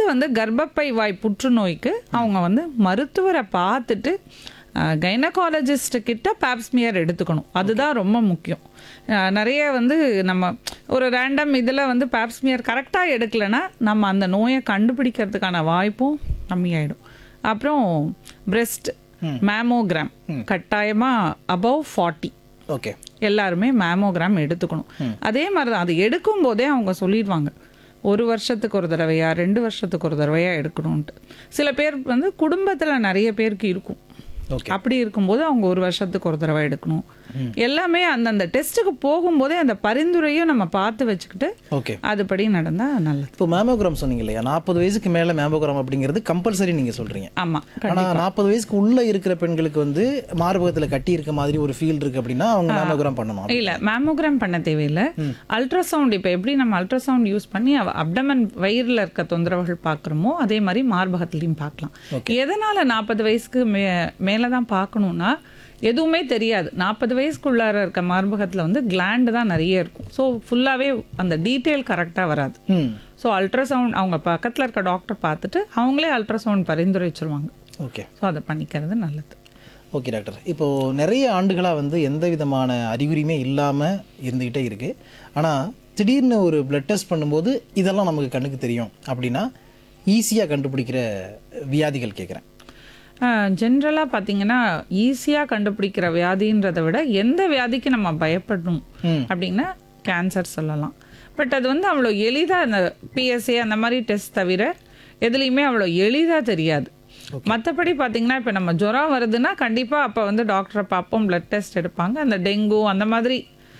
வந்து கர்ப்பப்பை வாய் புற்றுநோய்க்கு அவங்க வந்து மருத்துவரை பார்த்துட்டு கைனகாலஜிஸ்ட் கிட்ட பேப்ஸ்மியர் எடுத்துக்கணும் அதுதான் ரொம்ப முக்கியம் அஹ், நிறைய வந்து நம்ம ஒரு ரேண்டம் இதில் வந்து பேப்ஸ்மியர் கரெக்டாக எடுக்கலைன்னா நம்ம அந்த நோயை கண்டுபிடிக்கிறதுக்கான வாய்ப்பும் கம்மியாயிடும் அப்புறம் பிரெஸ்ட் மேமோகிராம் கட்டாயமாக அபவ் ஃபார்ட்டி ஓகே எல்லாருமே மேமோகிராம் எடுத்துக்கணும் அதே மாதிரி தான் அது எடுக்கும் போதே அவங்க சொல்லிடுவாங்க ஒரு வருஷத்துக்கு ஒரு தடவையா ரெண்டு வருஷத்துக்கு ஒரு தடவையா எடுக்கணும்ன்ட்டு சில பேர் வந்து குடும்பத்தில் நிறைய பேருக்கு இருக்கும் ஓகே அப்படி இருக்கும்போது அவங்க ஒரு வருஷத்துக்கு ஒரு தடவை எடுக்கணும் எல்லாமே அந்தந்த டெஸ்ட்டுக்கு போகும்போதே அந்த பரிந்துரையும் நம்ம பார்த்து வச்சுக்கிட்டு ஓகே அதுபடி நடந்தால் நல்லது இப்போ மேமோகிராம் சொன்னீங்க இல்லையா நாற்பது வயசுக்கு மேலே மேமோகிராம் அப்படிங்கிறது கம்பல்சரி நீங்கள் சொல்கிறீங்க ஆமாம் ஆனால் நாற்பது வயசுக்கு உள்ள இருக்கிற பெண்களுக்கு வந்து மார்பகத்தில் கட்டி இருக்க மாதிரி ஒரு ஃபீல் இருக்கு அப்படின்னா அவங்க மேமோகிராம் பண்ணணும் இல்ல மேமோகிராம் பண்ண தேவையில்லை அல்ட்ராசவுண்ட் இப்போ எப்படி நம்ம அல்ட்ராசவுண்ட் யூஸ் பண்ணி அப்டமன் வயிறுல இருக்க தொந்தரவுகள் பார்க்குறோமோ அதே மாதிரி மார்பகத்துலையும் பார்க்கலாம் எதனால நாற்பது வயசுக்கு மே மேலே தான் பார்க்கணும்னா எதுவுமே தெரியாது நாற்பது வயசுக்குள்ளார இருக்க மார்பகத்தில் வந்து கிளாண்டு தான் நிறைய இருக்கும் ஸோ ஃபுல்லாகவே அந்த டீட்டெயில் கரெக்டாக வராது ம் ஸோ அல்ட்ராசவுண்ட் அவங்க பக்கத்தில் இருக்க டாக்டர் பார்த்துட்டு அவங்களே அல்ட்ராசவுண்ட் பரிந்துரைச்சிருவாங்க ஓகே ஸோ அதை பண்ணிக்கிறது நல்லது ஓகே டாக்டர் இப்போது நிறைய ஆண்டுகளாக வந்து எந்த விதமான அறிகுறியுமே இல்லாமல் இருந்துக்கிட்டே இருக்குது ஆனால் திடீர்னு ஒரு பிளட் டெஸ்ட் பண்ணும்போது இதெல்லாம் நமக்கு கண்ணுக்கு தெரியும் அப்படின்னா ஈஸியாக கண்டுபிடிக்கிற வியாதிகள் கேட்குறேன் ஜென்ரலாக பார்த்தீங்கன்னா ஈஸியாக கண்டுபிடிக்கிற வியாதின்றதை விட எந்த வியாதிக்கு நம்ம பயப்படணும் ம். அப்படின்னா கேன்சர் சொல்லலாம் பட் அது வந்து அவ்வளோ எளிதாக அந்த பிஎஸ்ஏ அந்த மாதிரி டெஸ்ட் தவிர எதுலேயுமே அவ்வளோ எளிதாக தெரியாது மற்றபடி பார்த்தீங்கன்னா இப்போ நம்ம ஜுரம் வருதுன்னா கண்டிப்பாக அப்போ வந்து டாக்டரை பார்ப்போம் பிளட் டெஸ்ட் எடுப்பாங்க அந்த டெங்கு அந்த மாதிரி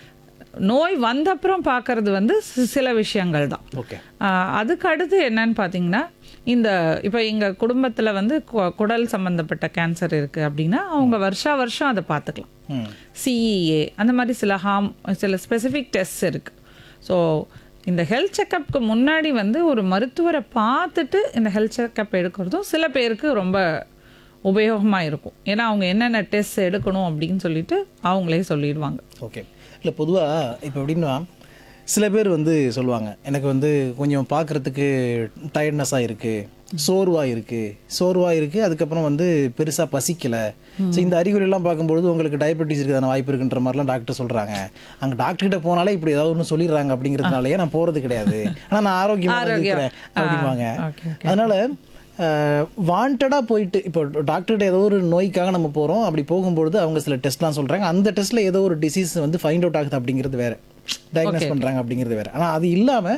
நோய் வந்தப்புறம் பார்க்கறது வந்து சி- சில விஷயங்கள் தான் ஓகே ஆஹ் அதுக்கு அடுத்து என்னன்னு பார்த்தீங்கன்னா இந்த இப்போ எங்கள் குடும்பத்தில் வந்து கு- குடல் சம்மந்தப்பட்ட கேன்சர் இருக்குது அப்படின்னா அவங்க வருஷா வருஷம் அதை பார்த்துக்கலாம் ம் சிஇஏ அந்த மாதிரி சில ஹார்ம் சில ஸ்பெசிஃபிக் டெஸ்ட் இருக்குது ஸோ இந்த ஹெல்த் செக்கப்புக்கு முன்னாடி வந்து ஒரு மருத்துவரை பார்த்துட்டு இந்த ஹெல்த் செக்கப் எடுக்கிறதும் சில பேருக்கு ரொம்ப உபயோகமாக இருக்கும் ஏன்னா அவங்க என்னென்ன டெஸ்ட் எடுக்கணும் அப்படின்னு சொல்லிட்டு அவங்களே சொல்லிடுவாங்க ஓகே இல்லை பொதுவாக இப்போ எப்படின்னா சில பேர் வந்து சொல்லுவாங்க எனக்கு வந்து கொஞ்சம் பார்க்குறதுக்கு டயர்ட்னஸாக இருக்குது சோர்வாக இருக்குது சோர்வாக இருக்குது அதுக்கப்புறம் வந்து பெருசாக பசிக்கலை ஸோ இந்த அறிகுறியெல்லாம் பார்க்கும்பொழுது உங்களுக்கு டயபெட்டிஸ் இருக்குதான வாய்ப்பு இருக்குன்ற மாதிரிலாம் டாக்டர் சொல்கிறாங்க அங்கே டாக்டர்கிட்ட போனாலே இப்படி ஏதாவது ஒன்று சொல்லிடுறாங்க அப்படிங்கிறதுனாலயே நான் போகிறது கிடையாது ஆனால் நான் ஆரோக்கியமாக இருக்கிறேன் அப்படிம்பாங்க ஓகே அதனால வாண்டடாக போயிட்டு இப்போ டாக்டர்கிட்ட ஏதோ ஒரு நோய்க்காக நம்ம போகிறோம் அப்படி போகும்பொழுது அவங்க சில டெஸ்ட்லாம் சொல்கிறாங்க அந்த டெஸ்ட்டில் ஏதோ ஒரு டிசீஸ் வந்து ஃபைண்ட் அவுட் ஆகுது அப்படிங்கிறது வேற டயக்னோஸ் பண்ணுறாங்க அப்படிங்கிறது வேற ஆனால் அது இல்லாமல்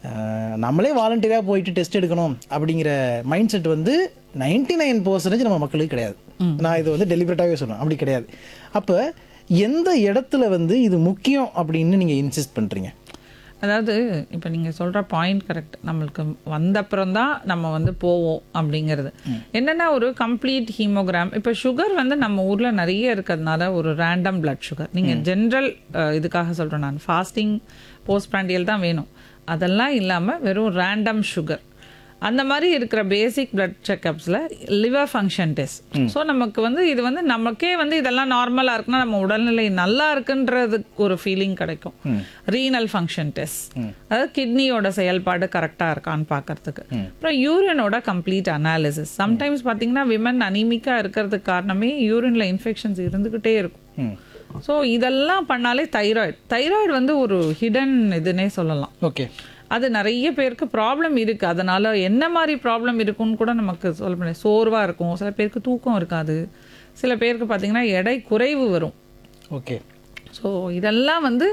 நம்மளே வாலண்டியராக போயிட்டு டெஸ்ட் எடுக்கணும் அப்படிங்கிற மைண்ட் செட் வந்து நைன்டி நைன் பர்சன்டேஜ் நம்ம மக்களுக்கு கிடையாது நான் இது வந்து டெலிபரேட்டாகவே சொல்கிறேன் அப்படி கிடையாது அப்போ எந்த இடத்துல வந்து இது முக்கியம் அப்படின்னு நீங்கள் இன்சிஸ்ட் பண்ணுறீங்க அதாவது இப்போ நீங்கள் சொல்கிற பாயிண்ட் கரெக்ட் நம்மளுக்கு வந்தப்புறம் தான் நம்ம வந்து போவோம் அப்படிங்கிறது என்னென்னா ஒரு கம்ப்ளீட் ஹீமோகிராம் இப்போ சுகர் வந்து நம்ம ஊரில் நிறைய இருக்கிறதுனால ஒரு ரேண்டம் பிளட் சுகர் நீங்கள் ஜென்ரல் இதுக்காக சொல்கிறேன் நான் ஃபாஸ்டிங் போஸ்ட் பிராண்டியல் தான் வேணும் அதெல்லாம் இல்லாமல் வெறும் ரேண்டம் சுகர் அந்த மாதிரி இருக்கிற பேசிக் பிளட் செக்கப்ஸில் லிவர் ஃபங்க்ஷன் டெஸ்ட் ஸோ நமக்கு வந்து இது வந்து நமக்கே வந்து இதெல்லாம் நார்மலாக இருக்குன்னா நம்ம உடல்நிலை நல்லா இருக்குன்றதுக்கு ஒரு ஃபீலிங் கிடைக்கும் ரீனல் ஃபங்க்ஷன் டெஸ்ட் அதாவது கிட்னியோட செயல்பாடு கரெக்டாக இருக்கான்னு பார்க்கறதுக்கு அப்புறம் யூரினோட கம்ப்ளீட் அனாலிசிஸ் சம்டைம்ஸ் பார்த்தீங்கன்னா விமன் அனீமிக்காக இருக்கிறதுக்கு காரணமே யூரினில் இன்ஃபெக்ஷன்ஸ் இருந்துக்கிட்டே இருக்கும் ம் ஸோ இதெல்லாம் பண்ணாலே தைராய்டு தைராய்டு வந்து ஒரு ஹிடன் இதுன்னே சொல்லலாம் ஓகே அது நிறைய பேருக்கு ப்ராப்ளம் இருக்கு அதனால என்ன மாதிரி ப்ராப்ளம் இருக்குன்னு கூட நமக்கு சொல்ல முடியாது சோர்வாக இருக்கும் சில பேருக்கு தூக்கம் இருக்காது சில பேருக்கு பார்த்தீங்கன்னா எடை குறைவு வரும் ஓகே ஸோ இதெல்லாம் வந்து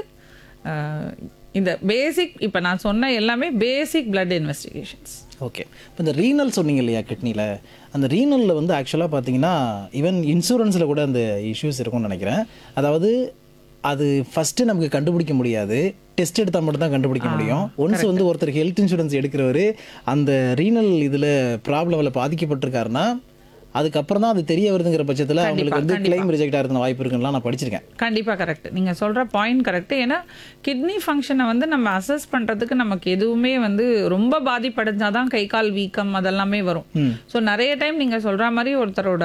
அஹ், இந்த பேசிக் இப்போ நான் சொன்ன எல்லாமே பேசிக் பிளட் இன்வெஸ்டிகேஷன்ஸ் ஓகே இப்போ இந்த ரீனல் சொன்னீங்க இல்லையா கிட்னியில் அந்த ரீனலில் வந்து ஆக்சுவலாக பார்த்தீங்கன்னா ஈவன் இன்சூரன்ஸில் கூட அந்த இஷ்யூஸ் இருக்கும்னு நினைக்கிறேன் அதாவது அது ஃபஸ்ட்டு நமக்கு கண்டுபிடிக்க முடியாது டெஸ்ட் எடுத்தால் மட்டும் தான் கண்டுபிடிக்க முடியும் ஒன்ஸ் வந்து ஒருத்தர் ஹெல்த் இன்சூரன்ஸ் எடுக்கிறவர் அந்த ரீனல் இதில் ப்ராப்ளமில் பாதிக்கப்பட்டிருக்காருன்னா அதுக்கப்புறம் தான் அது தெரிய வருதுங்கிற பட்சத்தில் அவங்களுக்கு வந்து கிளைம் ரிஜெக்ட் ஆகிறதுன வாய்ப்பு இருக்குன்னு நான் படிச்சிருக்கேன் கண்டிப்பாக கரெக்ட் நீங்கள் சொல்கிற பாயிண்ட் கரெக்ட் ஏன்னா கிட்னி ஃபங்க்ஷனை வந்து நம்ம அசஸ் பண்ணுறதுக்கு நமக்கு எதுவுமே வந்து ரொம்ப பாதிப்படைஞ்சாதான் தான் கை கால் வீக்கம் அதெல்லாமே வரும் ஸோ நிறைய டைம் நீங்கள் சொல்கிற மாதிரி ஒருத்தரோட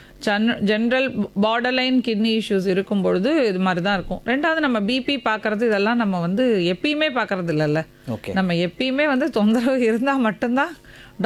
ஜென்ரல் பார்டர்லைன் கிட்னி இஷ்யூஸ் இருக்கும் பொழுது இது மாதிரி தான் இருக்கும் ரெண்டாவது நம்ம பிபி பார்க்கறது இதெல்லாம் நம்ம வந்து எப்பயுமே பார்க்கறது இல்லைல்ல ஓகே நம்ம எப்பயுமே வந்து தொந்தரவு இருந்தால் மட்டும்தான்